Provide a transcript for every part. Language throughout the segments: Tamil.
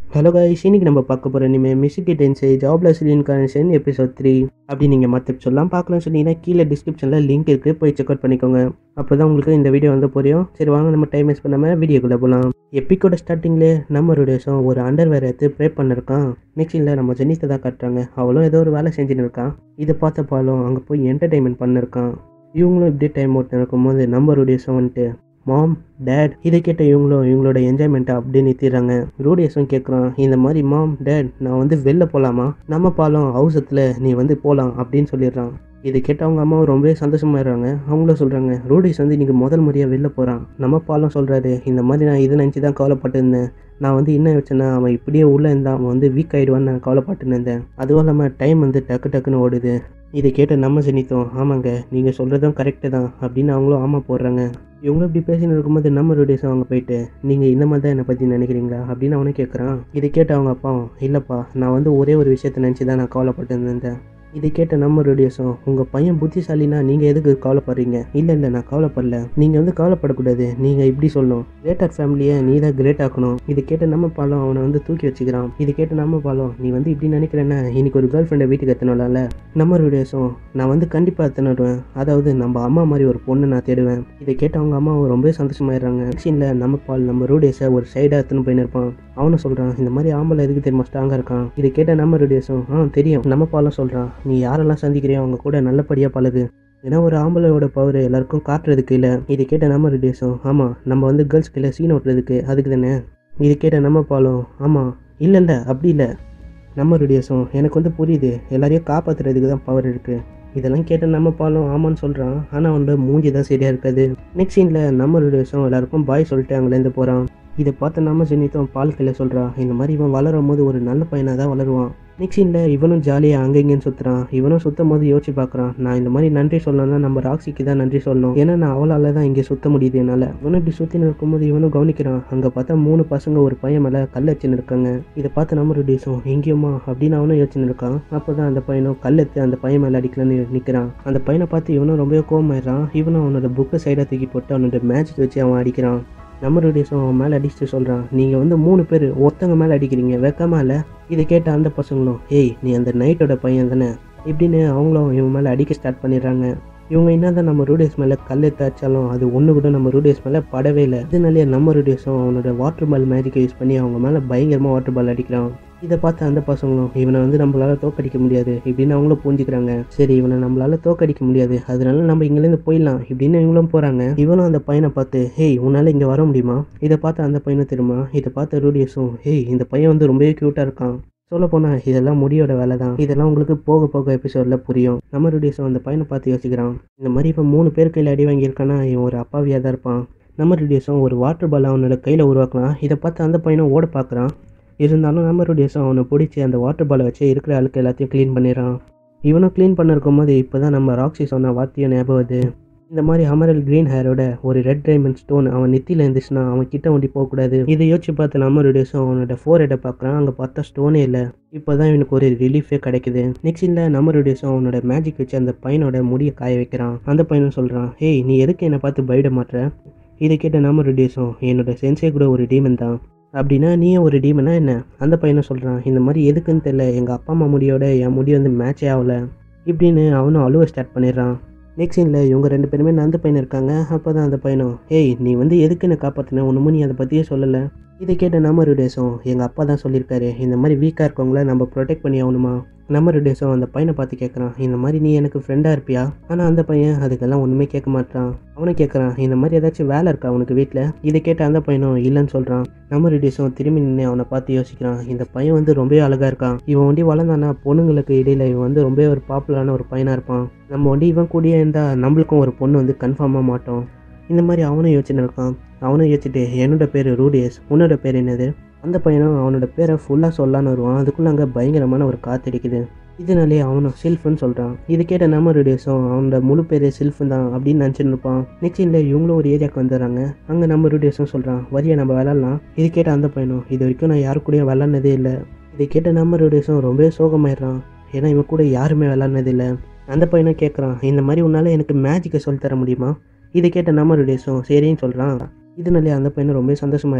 ஹலோ கைஸ் இன்னைக்கு நம்ம பார்க்க போகிற இனிமேல் மிஸ்ஸிக்கு டென்ஸு ஜாப்லெஸ் ரீஇன்கார்னேஷன் எபிசோட் த்ரீ அப்படி நீங்கள் மற்ற சொல்லலாம் பார்க்கலாம்னு சொன்னீங்கன்னா கீழே டிஸ்கிரிப்ஷனில் லிங்க் இருக்குது போய் செக் அவுட் பண்ணிக்கோங்க அப்போ தான் உங்களுக்கு இந்த வீடியோ வந்து புரியும் சரி வாங்க நம்ம டைம் வேஸ்ட் பண்ணாமல் வீடியோக்குள்ளே போகலாம் எப்பிக்கோட ஸ்டார்டிங்லேயே நம்ம ருடேஷம் ஒரு அண்டர் வேர் எடுத்து ப்ரே பண்ணிருக்கான் நெக்ஸ்ட் இல்லை நம்ம ஜெனித்தை தான் காட்டுறாங்க அவளும் ஏதோ ஒரு வேலை செஞ்சுன்னு இருக்கான் இதை பார்த்த பாலும் அங்கே போய் என்டர்டைன்மெண்ட் பண்ணிருக்கான் இவங்களும் இப்படி டைம் அவுட் இருக்கும்போது நம்ம ருடேஷம் வந்துட்டு மாம் டேட் இதை கேட்ட இவங்களும் இவங்களோட என்ஜாய்மெண்ட்டை அப்படியே நிறுத்திடுறாங்க ரூடியஸும் கேட்குறான் இந்த மாதிரி மாம் டேட் நான் வந்து வெளில போகலாமா நம்ம பாலம் அவசரத்தில் நீ வந்து போகலாம் அப்படின்னு சொல்லிடுறான் இதை கேட்ட அவங்க அம்மாவும் ரொம்பவே சந்தோஷமாயிடுறாங்க அவங்களும் சொல்கிறாங்க ரூடிஸ் வந்து இன்றைக்கி முதல் முறையாக வெளில போகிறான் நம்ம பாலம் சொல்கிறாரு இந்த மாதிரி நான் இதை நினச்சி தான் கவலைப்பட்டிருந்தேன் நான் வந்து என்ன வச்சேன்னா அவன் இப்படியே உள்ளே இருந்தால் அவன் வந்து வீக் ஆகிடுவான்னு நான் கவலைப்பட்டுன்னு இருந்தேன் அதுவும் இல்லாமல் டைம் வந்து டக்கு டக்குன்னு ஓடுது இதை கேட்டு நம்ம ஜெனித்தோம் ஆமாங்க நீங்கள் சொல்கிறதும் கரெக்டு தான் அப்படின்னு அவங்களும் ஆமாம் போடுறாங்க இவங்க இப்படி பேசின்னு இருக்கும்போது நம்ம ரூடியஸும் அவங்க போயிட்டு நீங்கள் இந்த மாதிரி தான் என்னை பற்றி நினைக்கிறீங்களா அப்படின்னு அவனே கேட்குறான் இதை கேட்டு அவங்க அப்பாவும் இல்லைப்பா நான் வந்து ஒரே ஒரு விஷயத்தை நினச்சி தான் நான் கவலைப்பட்டு இருந்தேன் இதை கேட்ட நம்ம ரேடியோஸும் உங்கள் பையன் புத்திசாலினா நீங்கள் எதுக்கு கவலைப்படுறீங்க இல்லை இல்லை நான் கவலைப்படல நீங்கள் வந்து கவலைப்படக்கூடாது நீங்கள் இப்படி சொல்லணும் கிரேட்டர் ஃபேமிலியை நீ தான் கிரேட் ஆக்கணும் இது கேட்ட நம்ம பாலம் அவனை வந்து தூக்கி வச்சுக்கிறான் இது கேட்ட நம்ம பாலம் நீ வந்து இப்படி நினைக்கிறேன்னா இன்னைக்கு ஒரு கேர்ள் ஃப்ரெண்டை வீட்டுக்கு எத்தனால நம்ம ரேடியோஸும் நான் வந்து கண்டிப்பாக எத்தனிடுவேன் அதாவது நம்ம அம்மா மாதிரி ஒரு பொண்ணை நான் தேடுவேன் இதை கேட்ட அவங்க அம்மா ரொம்ப சந்தோஷமாயிடுறாங்க சீனில் நம்ம பால் நம்ம ரூடியஸை ஒரு சைடாக எடுத்துன்னு போயின்னு இருப்பான் அவனும் சொல்கிறான் இந்த மாதிரி ஆம்பளை எதுக்கு தெரியுமா ஸ்ட்ராங்காக இருக்கான் இதை கேட்ட நம்ம ரேடியோஸும் ஆ தெரியும் நம்ம பாலம் சொல்கிறான் நீ யாரெல்லாம் சந்திக்கிறியோ அவங்க கூட நல்லபடியாக பழகு ஏன்னா ஒரு ஆம்பளையோட பவர் எல்லாருக்கும் காட்டுறதுக்கு இல்லை இது கேட்ட நம்ம ரெடியூஸும் ஆமாம் நம்ம வந்து கேர்ள்ஸ் கீழே சீன் ஓட்டுறதுக்கு அதுக்கு தானே இது கேட்ட நம்ம பாலம் ஆமாம் இல்லை இல்லை அப்படி இல்லை நம்ம ரெடியூஸும் எனக்கு வந்து புரியுது எல்லாரையும் காப்பாற்றுறதுக்கு தான் பவர் இருக்குது இதெல்லாம் கேட்ட நம்ம பாலம் ஆமான்னு சொல்கிறான் ஆனால் அவனோட மூஞ்சி தான் சரியாக இருக்காது நெக்ஸ்ட் சீனில் நம்ம ரெடியூஸும் எல்லாருக்கும் பாய் சொல்லிட்டு அங்கேருந்து போகிறான் இதை பார்த்து நம்ம ஜெனித்தும் பால் கையில் சொல்கிறான் இந்த மாதிரி இவன் வளரும் போது ஒரு நல்ல பையனாக தான் வளருவான் நெக்ஸ்ட் சீனில் இவனும் ஜாலியாக அங்கே இங்கேன்னு சுற்றுறான் இவனும் சுற்றும் போது யோசிச்சு பார்க்குறான் நான் இந்த மாதிரி நன்றி சொல்லணும்னா நம்ம ராக்ஸிக்கு தான் நன்றி சொல்லணும் ஏன்னா நான் அவளால் தான் இங்கே சுற்ற முடியுது என்னால் இவனும் இப்படி சுற்றின்னு இருக்கும்போது இவனும் கவனிக்கிறான் அங்கே பார்த்தா மூணு பசங்க ஒரு பையன் மேலே கல் வச்சுன்னு இருக்காங்க இதை பார்த்து நம்ம ரெடியூஸும் எங்கேயுமா அப்படின்னு அவனும் யோசிச்சுன்னு இருக்கான் அப்போ தான் அந்த பையனும் கல் எடுத்து அந்த பையன் மேலே அடிக்கலான்னு நிற்கிறான் அந்த பையனை பார்த்து இவனும் ரொம்பவே கோவமாயிடுறான் இவனும் அவனோட புக்கை சைடாக தூக்கி போட்டு அவனோட மேட்ச் வச்சு அவன் அடிக்கிறான் நம்ம ரேடியோஸும் அவன் மேலே அடிச்சுட்டு சொல்கிறான் நீங்கள் வந்து மூணு பேர் ஒருத்தங்க மேலே அடிக்கிறீங்க வெக்கமா இல்லை இதை கேட்ட அந்த பசங்களும் ஏய் நீ அந்த நைட்டோட பையன் தானே இப்படின்னு அவங்களும் இவன் மேலே அடிக்க ஸ்டார்ட் பண்ணிடுறாங்க இவங்க என்ன தான் நம்ம ரூடியஸ் மேலே கல் தாச்சாலும் அது ஒன்று கூட நம்ம ரூடியஸ் மேலே படவே இல்லை இதனாலேயே நம்ம ரூடியஸும் அவனோட வாட்டர் பால் மேஜிக்கை யூஸ் பண்ணி அவங்க மேலே பயங்கரமாக வாட்டர் பால் அடிக்கிறான் இதை பார்த்து அந்த பசங்களும் இவனை வந்து நம்மளால தோக்கடிக்க முடியாது இப்படின்னு அவங்களும் புரிஞ்சுக்கிறாங்க சரி இவனை நம்மளால தோக்கடிக்க முடியாது அதனால நம்ம இங்கேருந்து போயிடலாம் இப்படின்னு இவங்களும் போகிறாங்க இவனும் அந்த பையனை பார்த்து ஹேய் உன்னால் இங்கே வர முடியுமா இதை பார்த்து அந்த பையனும் திரும்ப இதை பார்த்து ரூடியஸும் ஹேய் இந்த பையன் வந்து ரொம்பவே க்யூட்டாக இருக்கான் சொல்ல போனால் இதெல்லாம் முடியோட வேலை தான் இதெல்லாம் உங்களுக்கு போக போக எபிசோடில் புரியும் நம்ம ரூடியஸும் அந்த பையனை பார்த்து யோசிக்கிறான் இந்த மாதிரி இப்போ மூணு பேர் கையில் அடி வாங்கியிருக்கானா இவன் ஒரு அப்பாவியாக தான் இருப்பான் நம்ம ரூடியஸும் ஒரு வாட்டர் பால் அவனோட கையில் உருவாக்கலாம் இதை பார்த்து அந்த பையனும் ஓட பார்க்குறான் இருந்தாலும் நம்ம ரூடியஸும் அவனை பிடிச்சி அந்த வாட்டர் பாலை வச்சு இருக்கிற அழுக்கு எல்லாத்தையும் க்ளீன் பண்ணிடுறான் இவனும் க்ளீன் பண்ணிருக்கும் போது இப்போ தான் நம்ம ராக்ஸி சொன்ன வார்த்தையும் ஞாபகம் வருது இந்த மாதிரி அமரல் க்ரீன் ஹேரோட ஒரு ரெட் டைமண்ட் ஸ்டோன் அவன் நெத்தியில் இருந்துச்சுன்னா அவன் கிட்ட ஒண்டி போகக்கூடாது இதை யோசிச்சு பார்த்து நம்ம ரூடியஸும் அவனோட ஃபோர் ஹெட்டை பார்க்குறான் அங்கே பார்த்தா ஸ்டோனே இல்லை இப்போ தான் இவனுக்கு ஒரு ரிலீஃபே கிடைக்குது நெக்ஸ்ட் இல்லை நம்ம ரூடியஸும் அவனோட மேஜிக் வச்சு அந்த பையனோட முடியை காய வைக்கிறான் அந்த பையனும் சொல்கிறான் ஏய் நீ எதுக்கு என்னை பார்த்து பயட மாட்டுற இதை கேட்ட நம்ம ரூடியஸும் என்னோட சென்சே கூட ஒரு டீமன் தான் அப்படின்னா நீயும் ஒரு டீமனா என்ன அந்த பையனை சொல்கிறான் இந்த மாதிரி எதுக்குன்னு தெரியல எங்கள் அப்பா அம்மா முடியோட என் முடி வந்து மேட்சே ஆகலை இப்படின்னு அவனும் அழுவ ஸ்டார்ட் பண்ணிடுறான் நெக்ஸ்ட் சீனில் இவங்க ரெண்டு பேருமே அந்த பையன் இருக்காங்க அப்போ தான் அந்த பையனும் ஏய் நீ வந்து எதுக்கு என்ன காப்பாற்றின ஒன்றுமும் நீ அதை பற்றியே சொல்லலை இதை கேட்ட நம்ம ருடேஸும் எங்கள் அப்பா தான் சொல்லியிருக்காரு இந்த மாதிரி வீக்காக இருக்கவங்கள நம்ம ப்ரொடெக்ட் பண்ணி ஆகணுமா நம்ம ருடேஸும் அந்த பையனை பார்த்து கேட்குறான் இந்த மாதிரி நீ எனக்கு ஃப்ரெண்டாக இருப்பியா ஆனால் அந்த பையன் அதுக்கெல்லாம் ஒன்றுமே கேட்க மாட்டான் அவனை கேட்குறான் இந்த மாதிரி ஏதாச்சும் வேலை இருக்கா அவனுக்கு வீட்டில் இதை கேட்ட அந்த பையனும் இல்லைன்னு சொல்கிறான் நம்ம ருடேஸும் திரும்பி நின்று அவனை பார்த்து யோசிக்கிறான் இந்த பையன் வந்து ரொம்பவே அழகாக இருக்கான் இவன் வண்டி வளர்ந்தானா பொண்ணுங்களுக்கு இடையில இவன் வந்து ரொம்பவே ஒரு பாப்புலரான ஒரு பையனாக இருப்பான் நம்ம வண்டி இவன் கூடயே இருந்தால் நம்மளுக்கும் ஒரு பொண்ணு வந்து கன்ஃபார்மாக மாட்டோம் இந்த மாதிரி அவனும் யோசிச்சுன்னு இருக்கான் அவனும் யோசிச்சுட்டு என்னோட பேர் ரூடியஸ் உன்னோட பேர் என்னது அந்த பையனும் அவனோட பேரை ஃபுல்லாக சொல்லான்னு வருவான் அதுக்குள்ளே அங்கே பயங்கரமான ஒரு காத்தடிக்குது இதனாலே அவனும் செல்ஃப்னு சொல்கிறான் இது கேட்ட நம்ம ரூடியஸும் அவனோட முழு பேர் செல்ஃபு தான் அப்படின்னு நினச்சிட்டு இருப்பான் நெக்ஸ்ட் இல்லை இவங்களும் ஒரு ஏரியாவுக்கு வந்துடுறாங்க அங்கே நம்ம ரூடியஸும் சொல்கிறான் வரியா நம்ம விளாட்லாம் இது கேட்ட அந்த பையனும் இது வரைக்கும் நான் யாரு கூடயும் விளாட்னதே இல்லை இதை கேட்ட நம்ம ரூடியஸும் ரொம்பவே சோகமாயிடுறான் ஏன்னா இவன் கூட யாருமே விளாட்னது இல்லை அந்த பையனும் கேட்குறான் இந்த மாதிரி உன்னால் எனக்கு மேஜிக்கை சொல்லித்தர முடியுமா இதை கேட்ட நம்ம ரூடியஸும் சரின்னு சொல்கிறான் இதனாலே அந்த பையனும் ரொம்ப சந்தோஷமாயிடுறான்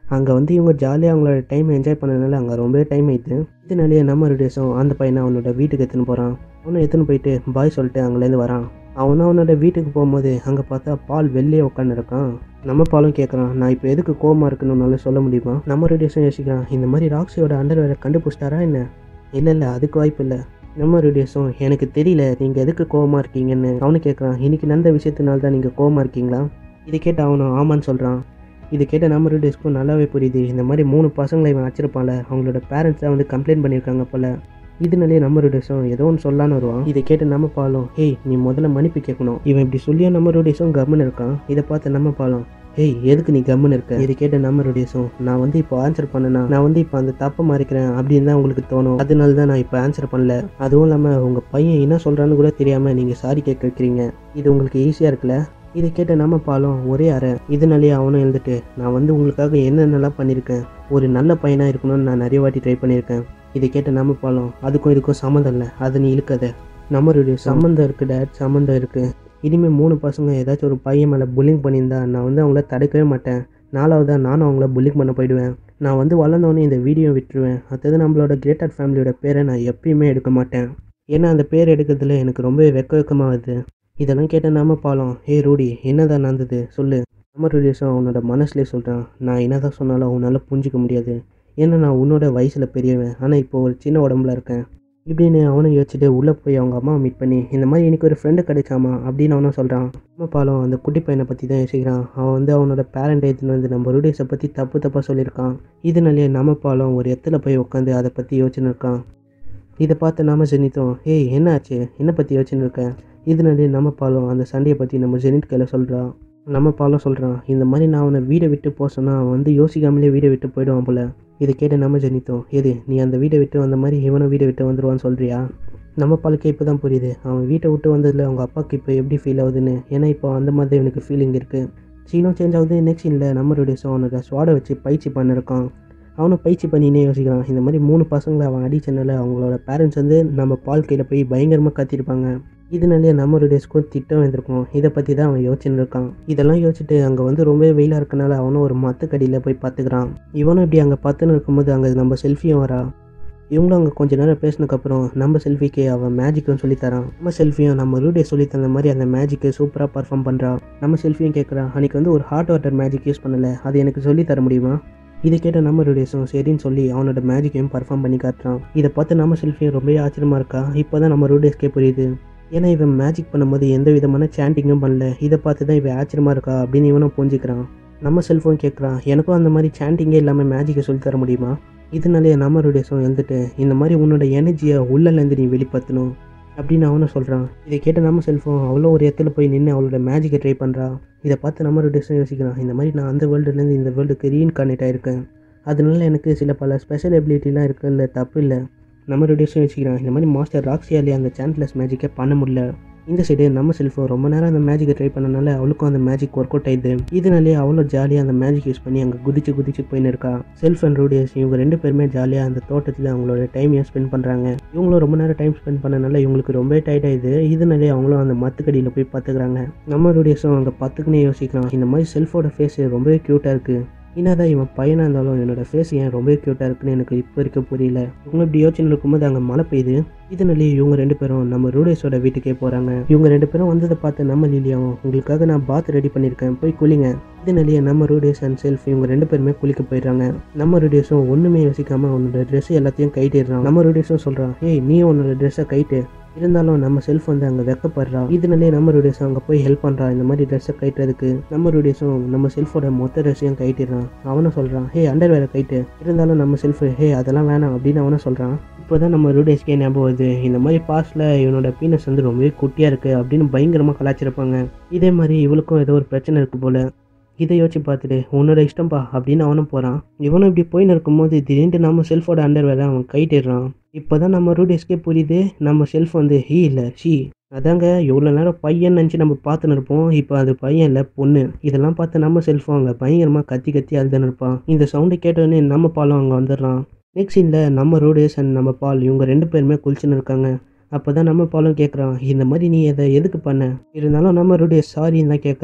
அங்கே வந்து இவங்க ஜாலியாக அவங்களோட டைம் என்ஜாய் பண்ணனால அங்கே ரொம்பவே டைம் ஆயிடுது இதனாலேயே நம்ம ரிலேஷன் அந்த பையனை அவனோட வீட்டுக்கு எடுத்துன்னு போகிறான் அவனை எடுத்துன்னு போயிட்டு பாய் சொல்லிட்டு அங்கேருந்து வரான் அவனும் அவனோட வீட்டுக்கு போகும்போது அங்கே பார்த்தா பால் வெளியே உட்காந்துருக்கான் நம்ம பாலும் கேட்குறான் நான் இப்போ எதுக்கு கோவமாக இருக்கணும்னால சொல்ல முடியுமா நம்ம ரிலேஷன் யோசிக்கிறான் இந்த மாதிரி ராக்ஸியோட அண்டர் வேற கண்டுபிடிச்சிட்டாரா என்ன இல்லை இல்லை அதுக்கு வாய்ப்பு இல்லை நம்ம ரிலேஷன் எனக்கு தெரியல நீங்கள் எதுக்கு கோவமாக இருக்கீங்கன்னு அவனு கேட்குறான் இன்னைக்கு நடந்த விஷயத்தினால தான் நீங்கள் கோவமாக இருக்கீங்களா இதை கேட்டு அவனும் ஆமான்னு சொல்கிறான் இது கேட்ட நம்ம ரிலேஸ்க்கும் நல்லாவே புரியுது இந்த மாதிரி மூணு பசங்களை இவன் வச்சிருப்பான்ல அவங்களோட பேரண்ட்ஸ் தான் வந்து கம்ப்ளைண்ட் பண்ணியிருக்காங்க போல இதனாலே நம்ம ரிலேஷன் ஏதோ ஒன்று சொல்லான்னு வருவான் இதை கேட்டு நம்ம பாலும் ஹேய் நீ முதல்ல மன்னிப்பு கேட்கணும் இவன் இப்படி சொல்லியும் நம்ம ரிலேஷன் கம்முன்னு இருக்கான் இதை பார்த்து நம்ம பாலும் ஹேய் எதுக்கு நீ கம்முன்னு இருக்க இதை கேட்ட நம்ம ரிலேஷன் நான் வந்து இப்போ ஆன்சர் பண்ணனா நான் வந்து இப்போ அந்த தப்பை மறைக்கிறேன் அப்படின்னு தான் உங்களுக்கு தோணும் அதனால தான் நான் இப்போ ஆன்சர் பண்ணல அதுவும் இல்லாமல் உங்கள் பையன் என்ன சொல்கிறான்னு கூட தெரியாமல் நீங்கள் சாரி கேட்க வைக்கிறீங்க இது உங்களுக்கு ஈஸியாக இருக்குல்ல இதை கேட்ட நம்ம பாலும் ஒரே அறை இதனாலேயே அவனும் எழுந்துட்டு நான் வந்து உங்களுக்காக என்னென்னலாம் பண்ணியிருக்கேன் ஒரு நல்ல பையனாக இருக்கணும்னு நான் நிறைய வாட்டி ட்ரை பண்ணியிருக்கேன் இதை கேட்ட நம்ம பாலம் அதுக்கும் இதுக்கும் சம்மந்தம் இல்லை அதை நீ இழுக்காத நம்மளுடைய சம்மந்தம் இருக்குது டேட் சம்மந்தம் இருக்குது இனிமேல் மூணு பசங்க ஏதாச்சும் ஒரு பையன் மேலே புல்லிங் பண்ணியிருந்தா நான் வந்து அவங்கள தடுக்கவே மாட்டேன் நாலாவதா நானும் அவங்கள புல்லிங் பண்ண போயிடுவேன் நான் வந்து வளர்ந்தவொடனே இந்த வீடியோ விட்டுருவேன் அடுத்தது நம்மளோட கிரேட்டர் ஃபேமிலியோட பேரை நான் எப்பயுமே எடுக்க மாட்டேன் ஏன்னா அந்த பேர் எடுக்கிறதுல எனக்கு ரொம்பவே வெக்க வெக்கமாக வருது இதெல்லாம் கேட்ட நாம பாலம் ஏ ரூடி என்னதான் நடந்தது சொல்லு நம்ம ரூடியஸும் அவனோட மனசுலேயே சொல்கிறான் நான் என்னதான் சொன்னாலும் அவனால் புரிஞ்சிக்க முடியாது ஏன்னா நான் உன்னோட வயசில் பெரியவன் ஆனால் இப்போ ஒரு சின்ன உடம்புல இருக்கேன் இப்படின்னு அவனும் யோசிச்சுட்டு உள்ளே போய் அவங்க அம்மாவை மீட் பண்ணி இந்த மாதிரி எனக்கு ஒரு ஃப்ரெண்டு கிடைச்சாமா அப்படின்னு அவனும் சொல்கிறான் நம்ம பாலம் அந்த குட்டி பையனை பற்றி தான் யோசிக்கிறான் அவன் வந்து அவனோட பேரண்ட் எடுத்துன்னு வந்து நம்ம ரூடியஸை பற்றி தப்பு தப்பாக சொல்லியிருக்கான் இதனாலேயே நம்ம பாலம் ஒரு இடத்துல போய் உட்காந்து அதை பற்றி யோசிச்சுன்னு இருக்கான் இதை பார்த்து நாம ஜெனித்தோம் ஏய் என்ன ஆச்சு என்ன பற்றி யோசிச்சுன்னு இருக்க இதனாலே நம்ம பாலம் அந்த சண்டையை பற்றி நம்ம ஜெனித் கையில் சொல்கிறான் நம்ம பாலம் சொல்கிறான் இந்த மாதிரி நான் அவனை வீடை விட்டு போக சொன்னால் அவன் வந்து யோசிக்காமலே வீடை விட்டு போயிடுவான் போல இதை கேட்டு நம்ம ஜெனித்தோம் எது நீ அந்த வீடை விட்டு வந்த மாதிரி இவனும் வீடை விட்டு வந்துடுவான்னு சொல்கிறியா நம்ம பாலுக்கு இப்போ தான் புரியுது அவன் வீட்டை விட்டு வந்ததில் அவங்க அப்பாவுக்கு இப்போ எப்படி ஃபீல் ஆகுதுன்னு ஏன்னா இப்போ அந்த மாதிரி எனக்கு ஃபீலிங் இருக்குது சீனும் சேஞ்ச் ஆகுது நெக்ஸ்ட் இல்லை நம்ம ரிடியூஸும் அவனோட ஸ்வாடை வச்சு பயிற்சி பண்ணிருக்கான் அவனும் பயிற்சி பண்ணினே யோசிக்கிறான் இந்த மாதிரி மூணு பசங்களை அவன் அடிச்சனால அவங்களோட பேரண்ட்ஸ் வந்து நம்ம பால் கையில் போய் பயங்கரமாக கத்திருப்பாங்க இதனாலேயே நம்ம டேஸ்க்கும் திட்டம் வந்திருக்கும் இதை பற்றி தான் அவன் யோசிச்சுன்னு இருக்கான் இதெல்லாம் யோசிச்சுட்டு அங்கே வந்து ரொம்ப வெயிலாக இருக்கனால அவனும் ஒரு மத்துக்கடியில் போய் பார்த்துக்கிறான் இவனும் இப்படி அங்கே பார்த்துன்னு இருக்கும்போது அங்கே நம்ம செல்ஃபியும் வரா இவங்களும் அங்கே கொஞ்ச நேரம் பேசினதுக்கப்புறம் நம்ம செல்ஃபிக்கு அவன் மேஜிக்கும் சொல்லித்தரான் நம்ம செல்ஃபியும் நம்ம ரூடே சொல்லி தந்த மாதிரி அந்த மேஜிக்கை சூப்பராக பர்ஃபார்ம் பண்ணுறா நம்ம செல்ஃபியும் கேட்குறான் அன்றைக்கி வந்து ஒரு ஹாட் வாட்டர் மேஜிக் யூஸ் பண்ணல அது எனக்கு சொல்லி தர முடியுமா இதை கேட்ட நம்ம ரூடேஸும் சரின்னு சொல்லி அவனோட மேஜிக்கையும் பர்ஃபார்ம் பண்ணி காட்டுறான் இதை பார்த்து நம்ம செல்ஃபியும் ரொம்ப ஆச்சரியமாக இருக்கா இப்போ தான் நம்ம ரூடேஸ்க்கே புரியுது ஏன்னா இவன் மேஜிக் பண்ணும்போது எந்த விதமான சாண்டிங்கும் பண்ணல இதை பார்த்து தான் இவன் ஆச்சரியமாக இருக்கா அப்படின்னு இவனும் புரிஞ்சுக்கிறான் நம்ம செல்ஃபோன் கேட்குறான் எனக்கும் அந்த மாதிரி சாண்டிங்கே இல்லாமல் மேஜிக்கை சொல்லி தர முடியுமா இதனாலேயே நம்ம ரூடேஸும் எழுந்துட்டு இந்த மாதிரி உன்னோட எனர்ஜியை உள்ளேருந்து நீ வெளிப்படுத்தணும் அப்படின்னு அவனும் சொல்கிறான் இதை கேட்ட நம்ம செல்ஃபோன் அவ்வளோ ஒரு இடத்துல போய் நின்று அவளோட மேஜிக்கை ட்ரை பண்ணுறா இதை பார்த்து நம்ம ரூடேஸும் யோசிக்கிறான் இந்த மாதிரி நான் அந்த வேர்ல்டுலேருந்து இந்த வேர்ல்டுக்கு ரீஇன்கார்னேட் ஆயிருக்கேன் அதனால எனக்கு சில பல ஸ்பெஷல் எபிலிட்டிலாம் இருக்குல்ல தப்பு இல்லை நம்ம ரெடியூஸும் வச்சுக்கிறான் இந்த மாதிரி மாஸ்டர் ராக்ஸியாலே அந்த சான்ட்லெஸ் மேஜிக்கை பண்ண முடியல இந்த சைடு நம்ம செல்ஃபோ ரொம்ப நேரம் அந்த மேஜிக்கை ட்ரை பண்ணனால அவளுக்கும் அந்த மேஜிக் ஒர்க் அவுட் ஆயிடுது இதனாலே அவ்வளோ ஜாலியாக அந்த மேஜிக் யூஸ் பண்ணி அங்கே குதிச்சு குதிச்சு போயின்னு இருக்கா செல்ஃப் அண்ட் ரூடியஸ் இவங்க ரெண்டு பேருமே ஜாலியாக அந்த தோட்டத்தில் அவங்களோட டைமையும் ஸ்பெண்ட் பண்ணுறாங்க இவங்களும் ரொம்ப நேரம் டைம் ஸ்பெண்ட் பண்ணனால இவங்களுக்கு ரொம்ப டயர்ட் ஆயிடுது இதனாலே அவங்களும் அந்த மத்துக்கடியில் போய் பார்த்துக்கிறாங்க நம்ம ரூடியஸும் அங்கே பார்த்துக்குன்னே யோசிக்கிறான் இந்த மாதிரி செல்ஃபோட ஃபேஸ் ரொம்பவே க்யூட்டாக இருக்குது என்னதான் இவன் பையனாக இருந்தாலும் என்னோட ஃபேஸ் ஏன் ரொம்ப க்யூட்டாக இருக்குன்னு எனக்கு இப்போ இருக்க புரியல இவங்க இப்படி யோசனை இருக்கும்போது அங்கே மழை பெய்யுது இதனாலே இவங்க ரெண்டு பேரும் நம்ம ரூடேஸோட வீட்டுக்கே போகிறாங்க இவங்க ரெண்டு பேரும் வந்ததை பார்த்து நம்ம லீலியாவும் உங்களுக்காக நான் பாத் ரெடி பண்ணியிருக்கேன் போய் குளிங்க இதனாலேயே நம்ம ரூடேஸ் அண்ட் செல்ஃப் இவங்க ரெண்டு பேருமே குளிக்க போயிடுறாங்க நம்ம ரூடேஸும் ஒன்றுமே யோசிக்காமல் அவனோட ட்ரெஸ் எல்லாத்தையும் கைட்டிடுறான் நம்ம ரூடேஸும் சொல்கிறான் ஏய் நீ உன்னோட ட்ரெஸ்ஸை கைட்டு இருந்தாலும் நம்ம செல்ஃப் வந்து அங்கே வெக்கப்படுறா இதனாலே நம்ம ரூடியஸும் அங்கே போய் ஹெல்ப் பண்ணுறா இந்த மாதிரி ட்ரெஸ்ஸை கைட்டுறதுக்கு நம்ம ரூடியஸும் நம்ம செல்ஃபோட மொத்த ட்ரெஸ்ஸையும் கைட்டிடுறான் அவனும் சொல்கிறான் ஹே அண்டர் வேற கைட்டு இருந்தாலும் நம்ம செல்ஃப் ஹே அதெல்லாம் வேணாம் அப்படின்னு அவனும் சொல்கிறான் இப்போ தான் நம்ம ரூடேஸ்க்கே ஞாபகம் வருது இந்த மாதிரி பாஸ்டில் இவனோட பீனஸ் வந்து ரொம்பவே குட்டியாக இருக்குது அப்படின்னு பயங்கரமாக கலாச்சிருப்பாங்க இதே மாதிரி இவளுக்கும் ஏதோ ஒரு பிரச்சனை இருக்குது போல் இதை யோசிச்சு பார்த்துட்டு உன்னோட இஷ்டம்பா அப்படின்னு அவனும் போகிறான் இவனும் இப்படி போயின்னு இருக்கும்போது திடீர்னு நம்ம செல்ஃபோட அண்டர் வேலை அவன் கைட்டிடுறான் இப்போ தான் நம்ம ரூடேஸ்க்கே புரியுது நம்ம செல்ஃப் வந்து ஹீ இல்லை ஷீ அதாங்க இவ்வளோ நேரம் பையன் நினச்சி நம்ம பார்த்துன்னு இருப்போம் இப்போ அது பையன் இல்லை பொண்ணு இதெல்லாம் பார்த்து நம்ம செல்ஃபோன் அங்கே பயங்கரமாக கத்தி கத்தி அழுதுன்னு இருப்பான் இந்த சவுண்டை கேட்டோடனே நம்ம பாலும் அங்கே வந்துடுறான் நெக்ஸ்ட் இல்லை நம்ம ரூடேஸ் அண்ட் நம்ம பால் இவங்க ரெண்டு பேருமே குளிச்சுன்னு இருக்காங்க அப்போ தான் நம்ம பாலும் கேட்குறான் இந்த மாதிரி நீ அதை எதுக்கு பண்ண இருந்தாலும் நம்ம ரூடேஸ் சாரின்னு தான் கேட்குறான்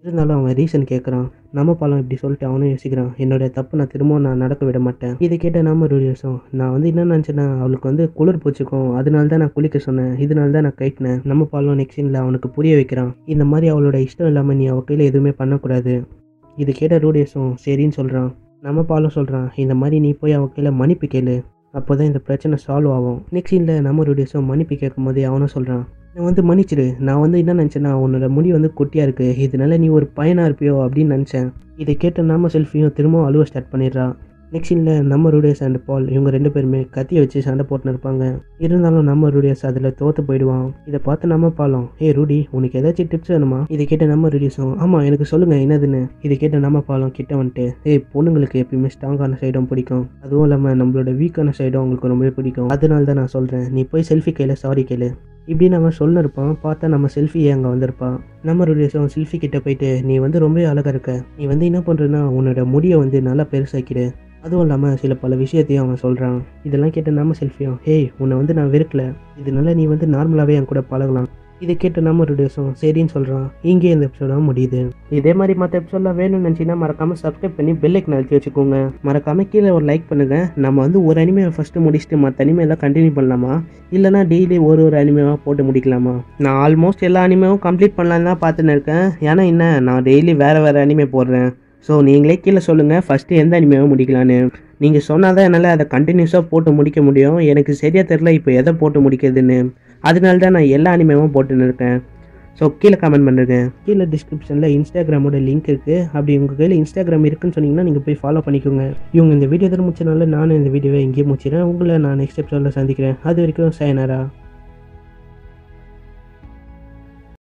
இருந்தாலும் அவன் ரீசன் கேட்குறான் நம்ம பாலம் இப்படி சொல்லிட்டு அவனும் யோசிக்கிறான் என்னோட தப்பு நான் திரும்பவும் நான் நடக்க விட மாட்டேன் இதை கேட்ட நம்ம ரூடியோஸும் நான் வந்து என்ன நினச்சேன்னா அவளுக்கு வந்து குளிர் பூச்சிக்கும் அதனால தான் நான் குளிக்க சொன்னேன் இதனால தான் நான் கைட்டினேன் நம்ம பாலம் நெக்ஸ்ட் சீனில் அவனுக்கு புரிய வைக்கிறான் இந்த மாதிரி அவளோட இஷ்டம் இல்லாமல் நீ அவ கையில் எதுவுமே பண்ணக்கூடாது இது கேட்ட ரூடியோஸும் சரின்னு சொல்கிறான் நம்ம பாலம் சொல்கிறான் இந்த மாதிரி நீ போய் அவ கையில் மன்னிப்பு கேளு அப்போ தான் இந்த பிரச்சனை சால்வ் ஆகும் நெக்ஸ்ட் சீனில் நம்ம ரூடியோஸும் மன்னிப்பு கேட்கும் போதே அவனும் சொல்கிறான் நான் வந்து மன்னிச்சிடு நான் வந்து என்ன நினச்சேன்னா உன்னோட முடி வந்து குட்டியாக இருக்குது இதனால நீ ஒரு பையனாக இருப்பியோ அப்படின்னு நினச்சேன் இதை கேட்ட நம்ம செல்ஃபியும் திரும்பவும் அழுவ ஸ்டார்ட் பண்ணிடுறா நெக்ஸ்ட் சீனில் நம்ம ரூடியஸ் அண்ட் பால் இவங்க ரெண்டு பேருமே கத்தியை வச்சு சண்டை போட்டுன்னு இருப்பாங்க இருந்தாலும் நம்ம ரூடியஸ் அதில் தோற்று போயிடுவான் இதை பார்த்து நம்ம பாலம் ஏ ரூடி உனக்கு ஏதாச்சும் டிப்ஸ் வேணுமா இதை கேட்ட நம்ம ரூடியஸும் ஆமாம் எனக்கு சொல்லுங்கள் என்னதுன்னு இதை கேட்ட நம்ம பாலம் கிட்ட வந்துட்டு ஏய் பொண்ணுங்களுக்கு எப்பயுமே ஸ்ட்ராங்கான சைடும் பிடிக்கும் அதுவும் இல்லாமல் நம்மளோட வீக்கான சைடும் அவங்களுக்கு ரொம்பவே பிடிக்கும் அதனால தான் நான் சொல்கிறேன் நீ போய் செல்ஃபி கையில் சாரி கேளு இப்படி நம்ம சொல்லிருப்பான் பார்த்தா நம்ம செல்ஃபி அங்கே வந்திருப்பான் நம்ம ரிலேஷன் செல்ஃபி கிட்ட போயிட்டு நீ வந்து ரொம்ப அழகாக இருக்க நீ வந்து என்ன பண்ணுறன்னா உன்னோட முடியை வந்து நல்லா பெருசாக்கிடு அதுவும் இல்லாமல் சில பல விஷயத்தையும் அவன் சொல்கிறான் இதெல்லாம் கேட்ட நம்ம செல்ஃபியும் ஹேய் உன்னை வந்து நான் வெறுக்கல இதனால நீ வந்து நார்மலாகவே என் கூட பழகலாம் இதை கேட்டு நம்ம ரிலேஷன் சரின்னு சொல்கிறான் இங்கே இந்த எபிசோட முடியுது இதே மாதிரி மற்ற எபிசோட்லாம் வேணும்னு நினச்சின்னா மறக்காமல் சப்ஸ்கிரைப் பண்ணி பெல்லைக்கு நிறுத்தி வச்சுக்கோங்க மறக்காமல் கீழே ஒரு லைக் பண்ணுங்கள் நம்ம வந்து ஒரு அனிமே ஃபஸ்ட்டு முடிச்சுட்டு மற்ற அனிமே எல்லாம் கண்டினியூ பண்ணலாமா இல்லைனா டெய்லி ஒரு ஒரு அனிமேவாக போட்டு முடிக்கலாமா நான் ஆல்மோஸ்ட் எல்லா அனிமேவும் கம்ப்ளீட் பண்ணலான்னு தான் பார்த்துன்னு இருக்கேன் ஏன்னா என்ன நான் டெய்லி வேறு வேறு அனிமே போடுறேன் ஸோ நீங்களே கீழே சொல்லுங்கள் ஃபஸ்ட்டு எந்த அனிமேவை முடிக்கலான்னு நீங்கள் சொன்னால் தான் என்னால் அதை கண்டினியூஸாக போட்டு முடிக்க முடியும் எனக்கு சரியாக தெரில இப்போ எதை போட்டு முடிக்கிறதுன்னு அதனால தான் நான் எல்லா அனிமேவும் போட்டுன்னு இருக்கேன் ஸோ கீழே கமெண்ட் பண்ணுங்க கீழே டிஸ்கிரிப்ஷனில் இன்ஸ்டாகிராமோட லிங்க் இருக்குது அப்படி உங்கள் கையில் இன்ஸ்டாகிராம் இருக்குன்னு சொன்னீங்கன்னா நீங்கள் போய் ஃபாலோ பண்ணிக்கோங்க இவங்க இந்த வீடியோ எதிர முடிச்சனால நானும் இந்த வீடியோவை இங்கேயே முடிச்சிடறேன் உங்களை நான் நெக்ஸ்ட் எபிசோடில் சந்திக்கிறேன் அது வரைக்கும் சயனாரா